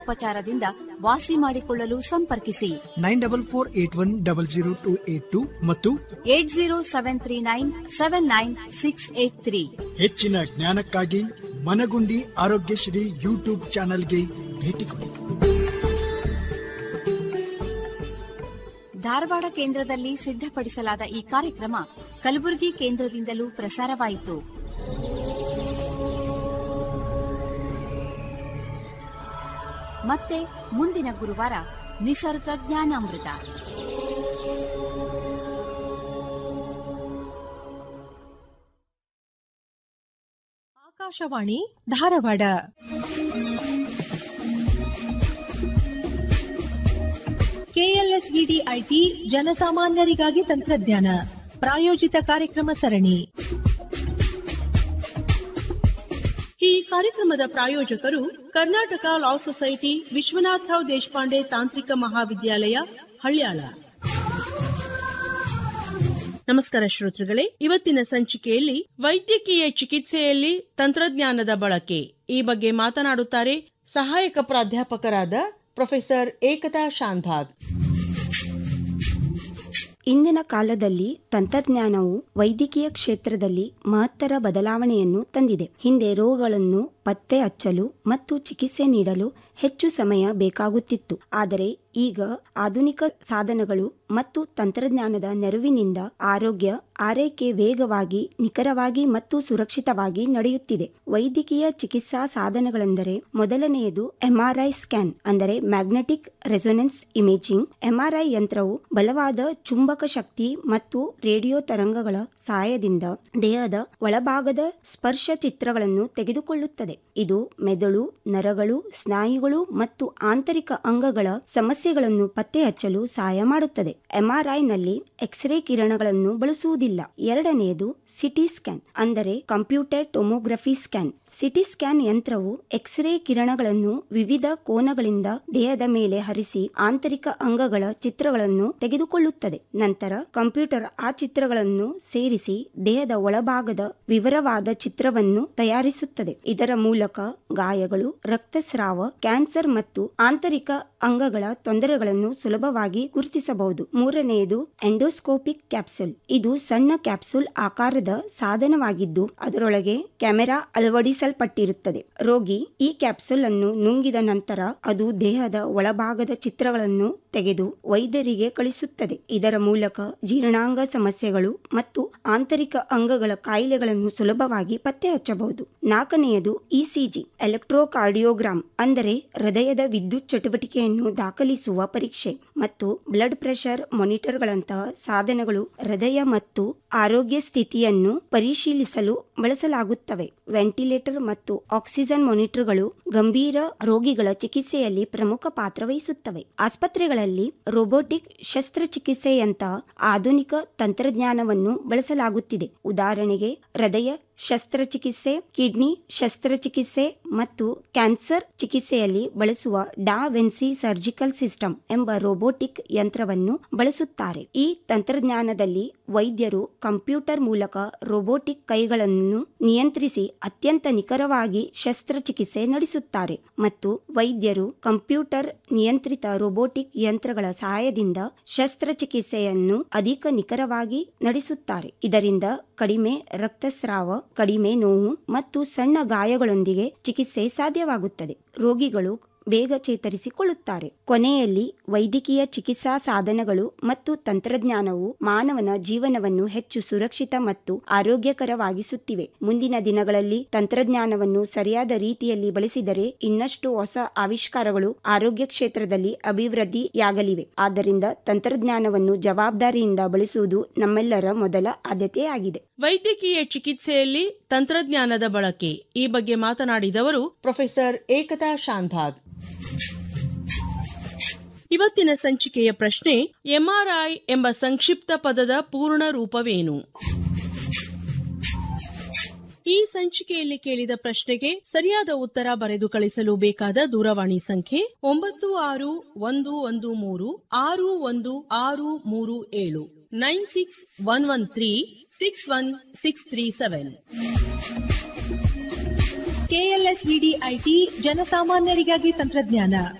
ಉಪಚಾರದಿಂದ ವಾಸಿ ಮಾಡಿಕೊಳ್ಳಲು ಸಂಪರ್ಕಿಸಿ nine double four eight one double zero two eight two ಮತ್ತು eight zero seven three nine seven nine six eight three ಹೆಚ್ಚಿನ ಜ್ಞಾನಕ್ಕಾಗಿ Managundi ಆರೋಗ್ಯಶ್ರೀ YouTube ಚಾನೆಲ್ಗೆ ಭೇಟಿ ಕೊಡಿ ಧಾರವಾಡ ಕೇಂದ್ರದಲ್ಲಿ ಸಿದ್ಧಪಡಿಸಲಾದ ಈ ಕಾರ್ಯಕ್ರಮ ಕಲಬುರಗಿ ಕೇಂದ್ರದಿಂದಲೂ ಪ್ರಸಾರವಾಯಿತು ಮತ್ತೆ ಮುಂದಿನ ಗುರುವಾರ ನಿಸರ್ಗ ಜ್ಞಾನಾಮೃತ ಆಕಾಶವಾಣಿ ಧಾರವಾಡ ಕೆಎಲ್ಎಸ್ಇಡಿ ಐಟಿ ಜನಸಾಮಾನ್ಯರಿಗಾಗಿ ತಂತ್ರಜ್ಞಾನ ಪ್ರಾಯೋಜಿತ ಕಾರ್ಯಕ್ರಮ ಸರಣಿ ಈ ಕಾರ್ಯಕ್ರಮದ ಪ್ರಾಯೋಜಕರು ಕರ್ನಾಟಕ ಲಾ ಸೊಸೈಟಿ ವಿಶ್ವನಾಥರಾವ್ ದೇಶಪಾಂಡೆ ತಾಂತ್ರಿಕ ಮಹಾವಿದ್ಯಾಲಯ ಹಳ್ಯಾಳ ನಮಸ್ಕಾರ ಶ್ರೋತೃಗಳೇ ಇವತ್ತಿನ ಸಂಚಿಕೆಯಲ್ಲಿ ವೈದ್ಯಕೀಯ ಚಿಕಿತ್ಸೆಯಲ್ಲಿ ತಂತ್ರಜ್ಞಾನದ ಬಳಕೆ ಈ ಬಗ್ಗೆ ಮಾತನಾಡುತ್ತಾರೆ ಸಹಾಯಕ ಪ್ರಾಧ್ಯಾಪಕರಾದ ಪ್ರೊಫೆಸರ್ ಏಕತಾ ಶಾನ್ಭಾಗ್ ಇಂದಿನ ಕಾಲದಲ್ಲಿ ತಂತ್ರಜ್ಞಾನವು ವೈದ್ಯಕೀಯ ಕ್ಷೇತ್ರದಲ್ಲಿ ಮಹತ್ತರ ಬದಲಾವಣೆಯನ್ನು ತಂದಿದೆ ಹಿಂದೆ ರೋಗಗಳನ್ನು ಪತ್ತೆ ಹಚ್ಚಲು ಮತ್ತು ಚಿಕಿತ್ಸೆ ನೀಡಲು ಹೆಚ್ಚು ಸಮಯ ಬೇಕಾಗುತ್ತಿತ್ತು ಆದರೆ ಈಗ ಆಧುನಿಕ ಸಾಧನಗಳು ಮತ್ತು ತಂತ್ರಜ್ಞಾನದ ನೆರವಿನಿಂದ ಆರೋಗ್ಯ ಆರೈಕೆ ವೇಗವಾಗಿ ನಿಖರವಾಗಿ ಮತ್ತು ಸುರಕ್ಷಿತವಾಗಿ ನಡೆಯುತ್ತಿದೆ ವೈದ್ಯಕೀಯ ಚಿಕಿತ್ಸಾ ಸಾಧನಗಳೆಂದರೆ ಮೊದಲನೆಯದು ಎಂಆರ್ಐ ಸ್ಕ್ಯಾನ್ ಅಂದರೆ ಮ್ಯಾಗ್ನೆಟಿಕ್ ರೆಸೊನೆನ್ಸ್ ಇಮೇಜಿಂಗ್ ಎಂಆರ್ಐ ಯಂತ್ರವು ಬಲವಾದ ಚುಂಬಕ ಶಕ್ತಿ ಮತ್ತು ರೇಡಿಯೋ ತರಂಗಗಳ ಸಹಾಯದಿಂದ ದೇಹದ ಒಳಭಾಗದ ಸ್ಪರ್ಶ ಚಿತ್ರಗಳನ್ನು ತೆಗೆದುಕೊಳ್ಳುತ್ತದೆ ಇದು ಮೆದುಳು ನರಗಳು ಸ್ನಾಯುಗಳು ಮತ್ತು ಆಂತರಿಕ ಅಂಗಗಳ ಸಮಸ್ಯೆಗಳನ್ನು ಪತ್ತೆ ಹಚ್ಚಲು ಸಹಾಯ ಮಾಡುತ್ತದೆ ಎಂಆರ್ಐನಲ್ಲಿ ಎಕ್ಸ್ರೇ ಕಿರಣಗಳನ್ನು ಬಳಸುವುದಿಲ್ಲ ಎರಡನೆಯದು ಸಿಟಿ ಸ್ಕ್ಯಾನ್ ಅಂದರೆ computer tomography scan CT scan ಯಂತ್ರವು ಎಕ್ಸ್ರೇ ಕಿರಣಗಳನ್ನು ವಿವಿಧ ಕೋನಗಳಿಂದ ದೇಹದ ಮೇಲೆ ಹರಿಸಿ ಆಂತರಿಕ ಅಂಗಗಳ ಚಿತ್ರಗಳನ್ನು ತೆಗೆದುಕೊಳ್ಳುತ್ತದೆ ನಂತರ ಕಂಪ್ಯೂಟರ್ ಆ ಚಿತ್ರಗಳನ್ನು ಸೇರಿಸಿ ದೇಹದ ಒಳಭಾಗದ ವಿವರವಾದ ಚಿತ್ರವನ್ನು ತಯಾರಿಸುತ್ತದೆ ಇದರ ಮೂಲಕ ಗಾಯಗಳು ರಕ್ತಸ್ರಾವ ಕ್ಯಾನ್ಸರ್ ಮತ್ತು ಆಂತರಿಕ ಅಂಗಗಳ ತೊಂದರೆಗಳನ್ನು ಸುಲಭವಾಗಿ ಗುರುತಿಸಬಹುದು ಮೂರನೆಯದು ಎಂಡೋಸ್ಕೋಪಿಕ್ ಕ್ಯಾಪ್ಸುಲ್ ಇದು ಸಣ್ಣ ಕ್ಯಾಪ್ಸುಲ್ ಆಕಾರದ ಸಾಧನವಾಗಿದ್ದು ಅದರೊಳಗೆ ಕ್ಯಾಮೆರಾ ಅಳವಡಿಸಲ್ಪಟ್ಟಿರುತ್ತದೆ ರೋಗಿ ಈ ಕ್ಯಾಪ್ಸುಲ್ ಅನ್ನು ನುಂಗಿದ ನಂತರ ಅದು ದೇಹದ ಒಳಭಾಗದ ಚಿತ್ರಗಳನ್ನು ತೆಗೆದು ವೈದ್ಯರಿಗೆ ಕಳಿಸುತ್ತದೆ ಇದರ ಮೂಲಕ ಜೀರ್ಣಾಂಗ ಸಮಸ್ಯೆಗಳು ಮತ್ತು ಆಂತರಿಕ ಅಂಗಗಳ ಕಾಯಿಲೆಗಳನ್ನು ಸುಲಭವಾಗಿ ಪತ್ತೆ ಹಚ್ಚಬಹುದು ನಾಲ್ಕನೆಯದು ಇಸಿಜಿ ಎಲೆಕ್ಟ್ರೋಕಾರ್ಡಿಯೋಗ್ರಾಮ್ ಅಂದರೆ ಹೃದಯದ ವಿದ್ಯುತ್ ಚಟುವಟಿಕೆಯನ್ನು ದಾಖಲಿಸುವ ಪರೀಕ್ಷೆ ಮತ್ತು ಬ್ಲಡ್ ಪ್ರೆಷರ್ ಮಾನಿಟರ್ಗಳಂತಹ ಸಾಧನಗಳು ಹೃದಯ ಮತ್ತು ಆರೋಗ್ಯ ಸ್ಥಿತಿಯನ್ನು ಪರಿಶೀಲಿಸಲು ಬಳಸಲಾಗುತ್ತವೆ ವೆಂಟಿಲೇಟರ್ ಮತ್ತು ಆಕ್ಸಿಜನ್ ಮಾನಿಟರ್ಗಳು ಗಂಭೀರ ರೋಗಿಗಳ ಚಿಕಿತ್ಸೆಯಲ್ಲಿ ಪ್ರಮುಖ ಪಾತ್ರ ವಹಿಸುತ್ತವೆ ಆಸ್ಪತ್ರೆಗಳಲ್ಲಿ ರೋಬೋಟಿಕ್ ಶಸ್ತ್ರಚಿಕಿತ್ಸೆಯಂತಹ ಆಧುನಿಕ ತಂತ್ರಜ್ಞಾನವನ್ನು ಬಳಸಲಾಗುತ್ತಿದೆ ಉದಾಹರಣೆಗೆ ಹೃದಯ ಶಸ್ತ್ರಚಿಕಿತ್ಸೆ ಕಿಡ್ನಿ ಶಸ್ತ್ರಚಿಕಿತ್ಸೆ ಮತ್ತು ಕ್ಯಾನ್ಸರ್ ಚಿಕಿತ್ಸೆಯಲ್ಲಿ ಬಳಸುವ ಡಾ ವೆನ್ಸಿ ಸರ್ಜಿಕಲ್ ಸಿಸ್ಟಮ್ ಎಂಬ ರೋಬೋಟಿಕ್ ಯಂತ್ರವನ್ನು ಬಳಸುತ್ತಾರೆ ಈ ತಂತ್ರಜ್ಞಾನದಲ್ಲಿ ವೈದ್ಯರು ಕಂಪ್ಯೂಟರ್ ಮೂಲಕ ರೋಬೋಟಿಕ್ ಕೈಗಳನ್ನು ನಿಯಂತ್ರಿಸಿ ಅತ್ಯಂತ ನಿಖರವಾಗಿ ಶಸ್ತ್ರಚಿಕಿತ್ಸೆ ನಡೆಸುತ್ತಾರೆ ಮತ್ತು ವೈದ್ಯರು ಕಂಪ್ಯೂಟರ್ ನಿಯಂತ್ರಿತ ರೋಬೋಟಿಕ್ ಯಂತ್ರಗಳ ಸಹಾಯದಿಂದ ಶಸ್ತ್ರಚಿಕಿತ್ಸೆಯನ್ನು ಅಧಿಕ ನಿಖರವಾಗಿ ನಡೆಸುತ್ತಾರೆ ಇದರಿಂದ ಕಡಿಮೆ ರಕ್ತಸ್ರಾವ ಕಡಿಮೆ ನೋವು ಮತ್ತು ಸಣ್ಣ ಗಾಯಗಳೊಂದಿಗೆ ಚಿಕಿತ್ಸೆ ಸಾಧ್ಯವಾಗುತ್ತದೆ ರೋಗಿಗಳು ಬೇಗ ಚೇತರಿಸಿಕೊಳ್ಳುತ್ತಾರೆ ಕೊನೆಯಲ್ಲಿ ವೈದ್ಯಕೀಯ ಚಿಕಿತ್ಸಾ ಸಾಧನಗಳು ಮತ್ತು ತಂತ್ರಜ್ಞಾನವು ಮಾನವನ ಜೀವನವನ್ನು ಹೆಚ್ಚು ಸುರಕ್ಷಿತ ಮತ್ತು ಆರೋಗ್ಯಕರವಾಗಿಸುತ್ತಿವೆ ಮುಂದಿನ ದಿನಗಳಲ್ಲಿ ತಂತ್ರಜ್ಞಾನವನ್ನು ಸರಿಯಾದ ರೀತಿಯಲ್ಲಿ ಬಳಸಿದರೆ ಇನ್ನಷ್ಟು ಹೊಸ ಆವಿಷ್ಕಾರಗಳು ಆರೋಗ್ಯ ಕ್ಷೇತ್ರದಲ್ಲಿ ಅಭಿವೃದ್ಧಿಯಾಗಲಿವೆ ಆದ್ದರಿಂದ ತಂತ್ರಜ್ಞಾನವನ್ನು ಜವಾಬ್ದಾರಿಯಿಂದ ಬಳಸುವುದು ನಮ್ಮೆಲ್ಲರ ಮೊದಲ ಆದ್ಯತೆಯಾಗಿದೆ ವೈದ್ಯಕೀಯ ಚಿಕಿತ್ಸೆಯಲ್ಲಿ ತಂತ್ರಜ್ಞಾನದ ಬಳಕೆ ಈ ಬಗ್ಗೆ ಮಾತನಾಡಿದವರು ಪ್ರೊಫೆಸರ್ ಏಕತಾ ಶಾನ್ಭಾಗ್ ಇವತ್ತಿನ ಸಂಚಿಕೆಯ ಪ್ರಶ್ನೆ ಎಂಆರ್ಐ ಎಂಬ ಸಂಕ್ಷಿಪ್ತ ಪದದ ಪೂರ್ಣ ರೂಪವೇನು ಈ ಸಂಚಿಕೆಯಲ್ಲಿ ಕೇಳಿದ ಪ್ರಶ್ನೆಗೆ ಸರಿಯಾದ ಉತ್ತರ ಬರೆದು ಕಳಿಸಲು ಬೇಕಾದ ದೂರವಾಣಿ ಸಂಖ್ಯೆ ಒಂಬತ್ತು ಆರು ಒಂದು ಒಂದು ಮೂರು ಆರು ಒಂದು ಆರು ಮೂರು ಏಳು nine six one one three six one six three seven KLS SVDIT ಜನಸಾಮಾನ್ಯರಿಗಾಗಿ ತಂತ್ರಜ್ಞಾನ